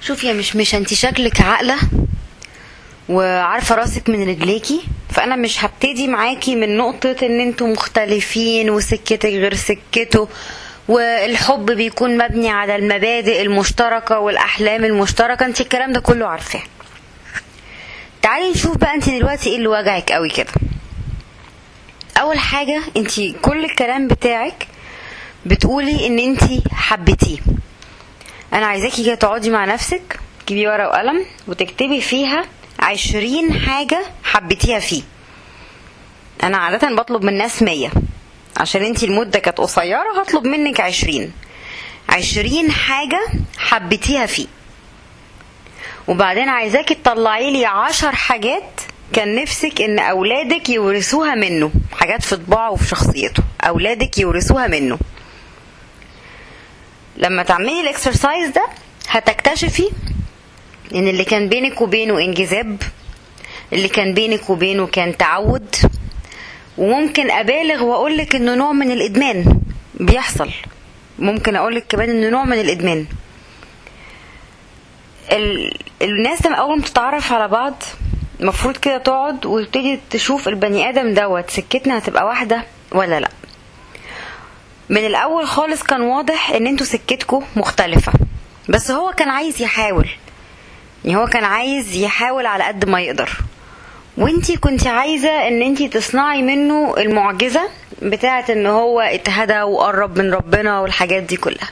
شوفي يا مشمشة انت شكلك عاقلة وعارفة راسك من رجليكي فأنا مش هبتدي معاكي من نقطة إن انتوا مختلفين وسكتك غير سكته والحب بيكون مبني على المبادئ المشتركة والأحلام المشتركة انت الكلام ده كله عارفاه تعالي نشوف بقى انت دلوقتي ايه اللي وجعك قوي كده اول حاجة انت كل الكلام بتاعك بتقولي ان انت حبيتيه انا عايزاكي كده تقعدي مع نفسك تجيبي ورقة وقلم وتكتبي فيها عشرين حاجة حبيتيها فيه انا عادة بطلب من الناس مية عشان انتي المدة كانت قصيرة هطلب منك عشرين عشرين حاجة حبيتيها فيه وبعدين عايزاكي تطلعي لي عشر حاجات كان نفسك ان اولادك يورثوها منه حاجات في طباعه وفي شخصيته اولادك يورثوها منه لما تعملي الاكسرسايز ده هتكتشفي ان اللي كان بينك وبينه انجذاب اللي كان بينك وبينه كان تعود وممكن ابالغ واقولك انه نوع من الادمان بيحصل ممكن اقولك كمان انه نوع من الادمان ال... الناس لما اول ما تتعرف على بعض المفروض كده تقعد وتبتدي تشوف البني ادم دوت سكتنا هتبقى واحده ولا لا من الاول خالص كان واضح ان انتوا سكتكم مختلفه بس هو كان عايز يحاول يعني هو كان عايز يحاول على قد ما يقدر وانتي كنت عايزة ان انتي تصنعي منه المعجزة بتاعت ان هو اتهدى وقرب من ربنا والحاجات دي كلها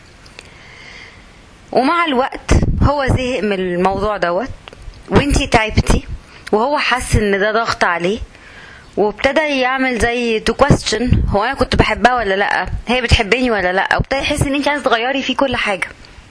ومع الوقت هو زهق من الموضوع دوت وانتي تعبتي وهو حس ان ده ضغط عليه وابتدى يعمل زي تو كويستشن هو انا كنت بحبها ولا لا هي بتحبني ولا لا وابتدى يحس ان انت عايزه تغيري فيه كل حاجه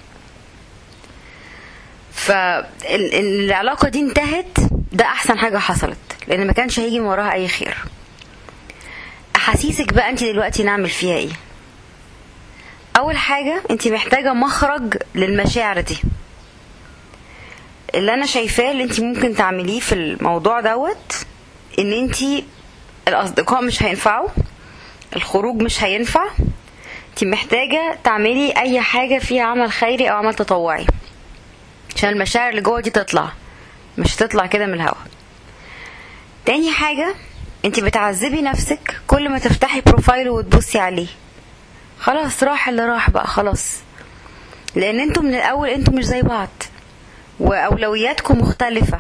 فالعلاقه دي انتهت ده احسن حاجه حصلت لان ما كانش هيجي من وراها اي خير احاسيسك بقى انت دلوقتي نعمل فيها ايه اول حاجه انت محتاجه مخرج للمشاعر دي اللي انا شايفاه اللي انت ممكن تعمليه في الموضوع دوت ان انت الاصدقاء مش هينفعوا الخروج مش هينفع انت محتاجه تعملي اي حاجه فيها عمل خيري او عمل تطوعي عشان المشاعر اللي جوه دي تطلع مش تطلع كده من الهوا تاني حاجة انت بتعذبي نفسك كل ما تفتحي بروفايل وتبصي عليه خلاص راح اللي راح بقى خلاص لان انتوا من الاول انتوا مش زي بعض واولوياتكم مختلفة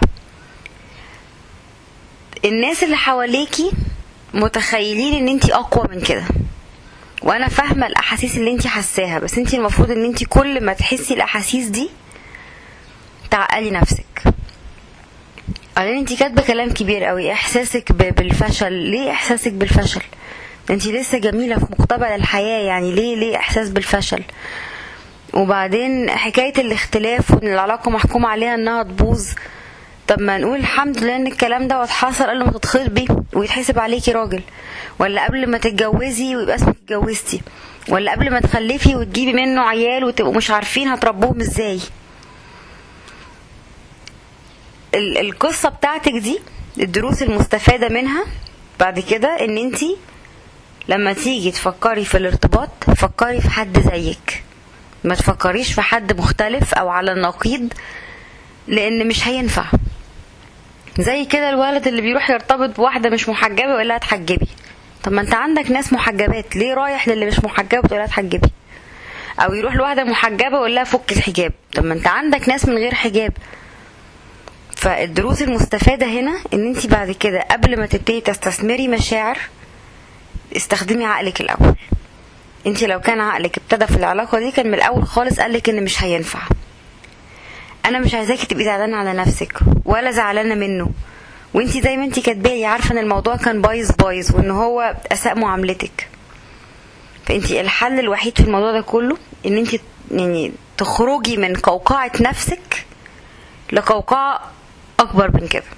الناس اللي حواليكي متخيلين ان انت اقوى من كده وانا فاهمه الاحاسيس اللي انت حاساها بس انت المفروض ان انت كل ما تحسي الاحاسيس دي تعقلي نفسك بعدين انت كاتبه كلام كبير قوي احساسك بالفشل ليه احساسك بالفشل انت لسه جميله في مقتبل الحياه يعني ليه ليه احساس بالفشل وبعدين حكايه الاختلاف وان العلاقه محكوم عليها انها تبوظ طب ما نقول الحمد لله ان الكلام ده حصل قبل ما تتخطبي ويتحسب عليكي راجل ولا قبل ما تتجوزي ويبقى اسمك اتجوزتي ولا قبل ما تخلفي وتجيبي منه عيال وتبقوا مش عارفين هتربوهم ازاي القصه بتاعتك دي الدروس المستفاده منها بعد كده ان انت لما تيجي تفكري في الارتباط فكري في حد زيك ما تفكريش في حد مختلف او على النقيض لان مش هينفع زي كده الولد اللي بيروح يرتبط بواحده مش محجبه ويقول لها اتحجبي طب ما انت عندك ناس محجبات ليه رايح للي مش محجبه وتقول لها اتحجبي او يروح لواحده محجبه ويقول لها فك الحجاب طب ما انت عندك ناس من غير حجاب فالدروس المستفاده هنا ان انت بعد كده قبل ما تبتدي تستثمري مشاعر استخدمي عقلك الاول انت لو كان عقلك ابتدى في العلاقه دي كان من الاول خالص قالك ان مش هينفع انا مش عايزاكي تبقي زعلانه على نفسك ولا زعلانه منه وانت زي ما انت كاتبالي عارفه ان الموضوع كان بايظ بايظ وان هو اساء معاملتك فانت الحل الوحيد في الموضوع ده كله ان انت يعني تخرجي من قوقعه نفسك لقوقعه اكبر من كده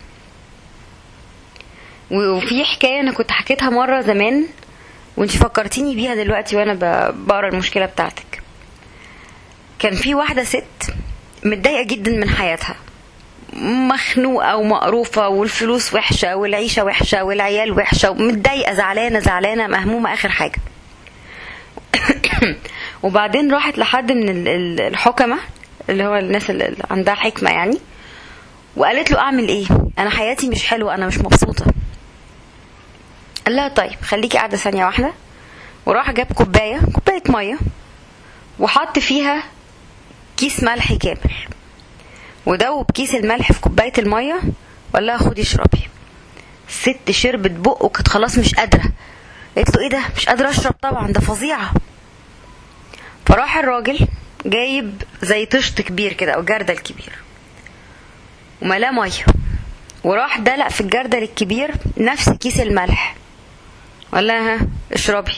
وفي حكايه انا كنت حكيتها مره زمان وانت فكرتيني بيها دلوقتي وانا بقرا المشكله بتاعتك كان في واحده ست متضايقه جدا من حياتها مخنوقه ومقروفه والفلوس وحشه والعيشه وحشه والعيال وحشه ومتضايقه زعلانه زعلانه مهمومه اخر حاجه وبعدين راحت لحد من الحكمه اللي هو الناس اللي عندها حكمه يعني وقالت له اعمل ايه انا حياتي مش حلوه انا مش مبسوطه قال لها طيب خليكي قاعده ثانيه واحده وراح جاب كوبايه كوبايه ميه وحط فيها كيس ملح كامل ودوب كيس الملح في كوبايه الميه وقال لها خدي اشربي الست شربت بق وكانت خلاص مش قادره قالت له ايه ده مش قادره اشرب طبعا ده فظيعه فراح الراجل جايب زي طشت كبير كده او جردل كبير وملاه ميه وراح دلق في الجردل الكبير نفس كيس الملح وقال لها ها اشربي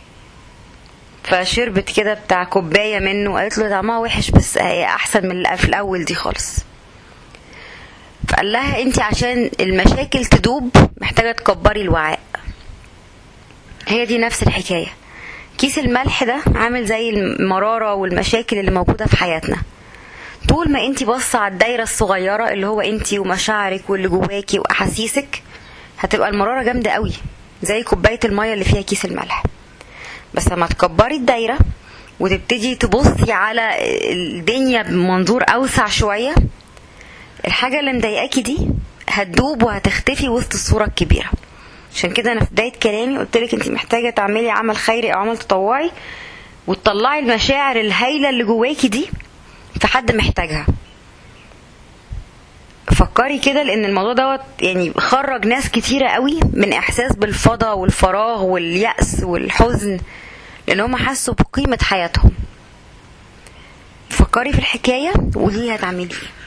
فشربت كده بتاع كوبايه منه وقالت له طعمها وحش بس هي احسن من اللي في الاول دي خالص فقال لها انت عشان المشاكل تدوب محتاجه تكبري الوعاء هي دي نفس الحكايه كيس الملح ده عامل زي المراره والمشاكل اللي موجوده في حياتنا طول ما انت باصه على الدايره الصغيره اللي هو انت ومشاعرك واللي جواكي واحاسيسك هتبقى المراره جامده قوي زي كوبايه الميه اللي فيها كيس الملح بس لما تكبري الدايره وتبتدي تبصي على الدنيا بمنظور اوسع شويه الحاجه اللي مضايقاكي دي هتدوب وهتختفي وسط الصوره الكبيره عشان كده انا في بدايه كلامي قلت لك انت محتاجه تعملي عمل خيري او عمل تطوعي وتطلعي المشاعر الهايله اللي جواكي دي في حد محتاجها فكري كده لان الموضوع دوت يعني خرج ناس كتيره قوي من احساس بالفضا والفراغ واليأس والحزن لان هم حسوا بقيمه حياتهم فكري في الحكايه وقولي هتعملي ايه